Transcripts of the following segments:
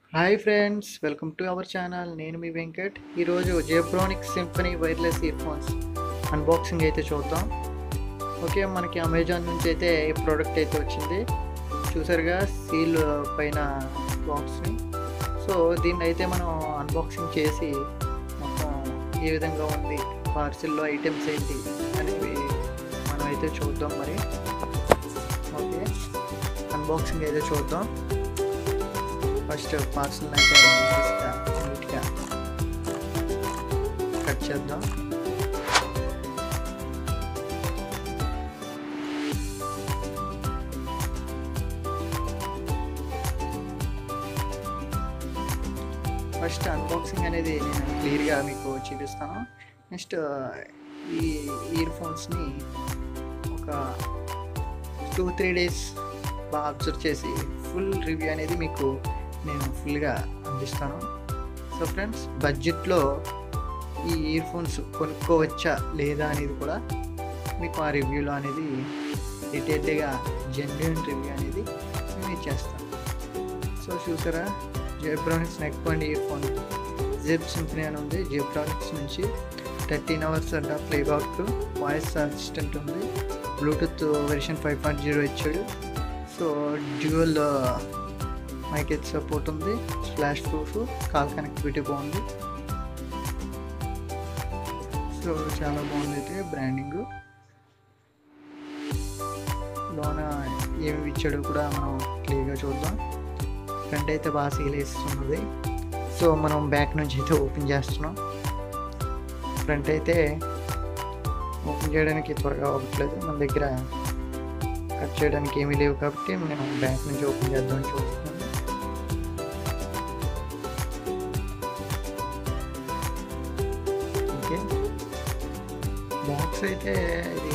hi friends welcome to our channel నేను మీ వెంకట్ ఈరోజు Zebronic Symphony wireless earphones unboxing అయితే చూద్దాం ఓకే మనకి అమెజాన్ నుంచి అయితే ఈ ప్రోడక్ట్ అయితే వచ్చింది చూసారుగా సీల్ పైన బాక్స్ని సో దీన్ని అయితే మనం అన్బాక్సింగ్ చేసి మొత్తం ఏ విధంగా ఉంది పార్సిల్లో ఐటమ్స్ ఏంటి అనేవి మనం అయితే చూద్దాం మరి ఓకే అన్బాక్సింగ్ అయితే చూద్దాం ఫస్ట్ పార్సల్ అయితే నీట్గా నీట్గా కట్ చేద్దాం ఫస్ట్ అన్బాక్సింగ్ అనేది నేను క్లియర్గా మీకు చూపిస్తాను నెక్స్ట్ ఈ ఇయర్ ఫోన్స్ని ఒక టూ త్రీ డేస్ బాగా అబ్జర్వ్ చేసి ఫుల్ రివ్యూ అనేది మీకు నేను ఫుల్గా అందిస్తాను సో ఫ్రెండ్స్ బడ్జెట్లో ఈ ఇయర్ ఫోన్స్ కొనుక్కోవచ్చా లేదా అనేది కూడా మీకు ఆ రివ్యూలో అనేది డీటెయిల్డ్గా జెన్యున్ రివ్యూ అనేది నేను ఇచ్చేస్తాను సో చూసారా Zebronics neck point earphone zip Symphony అని ఉంది జెబ్రానిక్స్ నుంచి థర్టీన్ అవర్స్ అంట ప్లేబ్యాక్ వాయిస్ అసిస్టెంట్ ఉంది Bluetooth version five point zero ఇచ్చాడు సో డ్యూయల్ మైక్ అయితే సపోర్ట్ ఉంది ఫ్లాష్ ప్రూఫ్ కాల్ కనెక్టివిటీ బాగుంది సో చాలా బాగుంది అయితే బ్రాండింగ్ లోన ఏమి ఇచ్చాడో కూడా మనం క్లియర్గా చూద్దాం ఫ్రంట్ అయితే బాగా సీల్ వేస్తున్నది సో మనం బ్యాక్ నుంచి అయితే ఓపెన్ చేస్తున్నాం ఫ్రంట్ అయితే ఓపెన్ చేయడానికి త్వరగా అవ్వట్లేదు మన దగ్గర కట్ చేయడానికి ఏమీ లేవు కాబట్టి నేను బ్యాక్ నుంచి ఓపెన్ చేద్దామని చూస్తున్నాను ఓకే బాక్స్ అయితే ఇది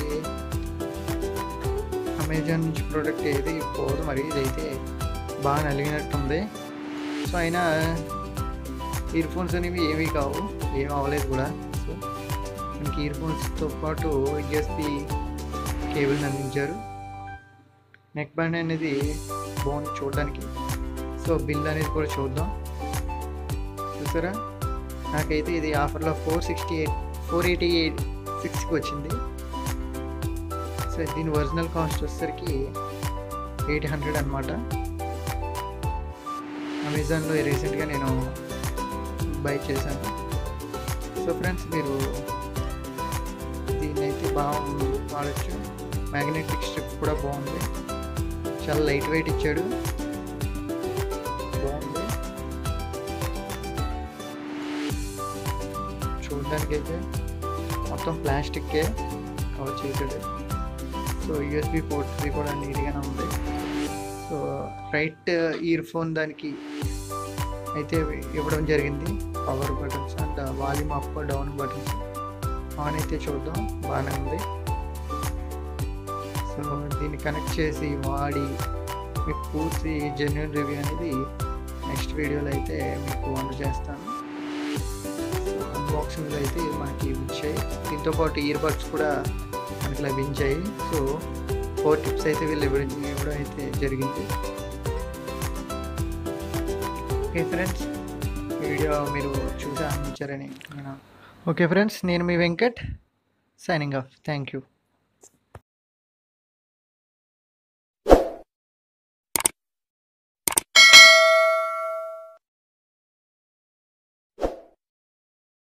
అమెజాన్ నుంచి ప్రోడక్ట్ ఏది పోదు మరి ఇదైతే బాగా నలిగినట్టుంది సో అయినా ఇయర్ ఫోన్స్ అనేవి ఏమీ కావు ఏమి అవ్వలేదు కూడా సో మనకి ఇయర్ ఫోన్స్తో పాటు యూఎస్బి కేబుల్ని అందించారు నెక్ బ్యాండ్ అనేది బాగుంది చూడడానికి సో బిల్ అనేది కూడా చూద్దాం చూసారా నాకైతే ఇది ఆఫర్లో four sixty eight four eighty eight సిక్స్కి వచ్చింది సో దీని ఒరిజినల్ కాస్ట్ వచ్చేసరికి ఎయిట్ హండ్రెడ్ అనమాట అమెజాన్లో రీసెంట్గా నేను బై చేశాను సో ఫ్రెండ్స్ మీరు దీన్ని అయితే బాగా వాడచ్చు మ్యాగ్నెటిక్ స్ట్రిప్ కూడా బాగుంది చాలా లైట్ వెయిట్ ఇచ్చాడు బాగుంది చూడడానికి అయితే మొత్తం ప్లాస్టిక్కే కవర్ చేసాడు సో యూఎస్బి పోర్ట్ కూడా నీట్గానే ఉంది సో రైట్ ఇయర్ ఫోన్ దానికి అయితే ఇవ్వడం జరిగింది power buttons and volume up down buttons on అయితే చూద్దాం బాగానే ఉంది సో దీన్ని కనెక్ట్ చేసి వాడి మీకు పూర్తి జెన్యున్ రివ్యూ అనేది నెక్స్ట్ వీడియోలో అయితే మీకు అందజేస్తాను అన్బాక్సింగ్లో అయితే మనకి వచ్చాయి దీంతో పాటు ఇయర్ బడ్స్ కూడా మనకి లభించాయి సో ఫోర్ టిప్స్ అయితే వీళ్ళు ఇవ్వడం ఇవ్వడం అయితే జరిగింది ఓకే ఫ్రెండ్స్ వీడియో మీరు చూసి ఆనందించారని నేను ఓకే ఫ్రెండ్స్ నేను మీ Venkat signing off thank you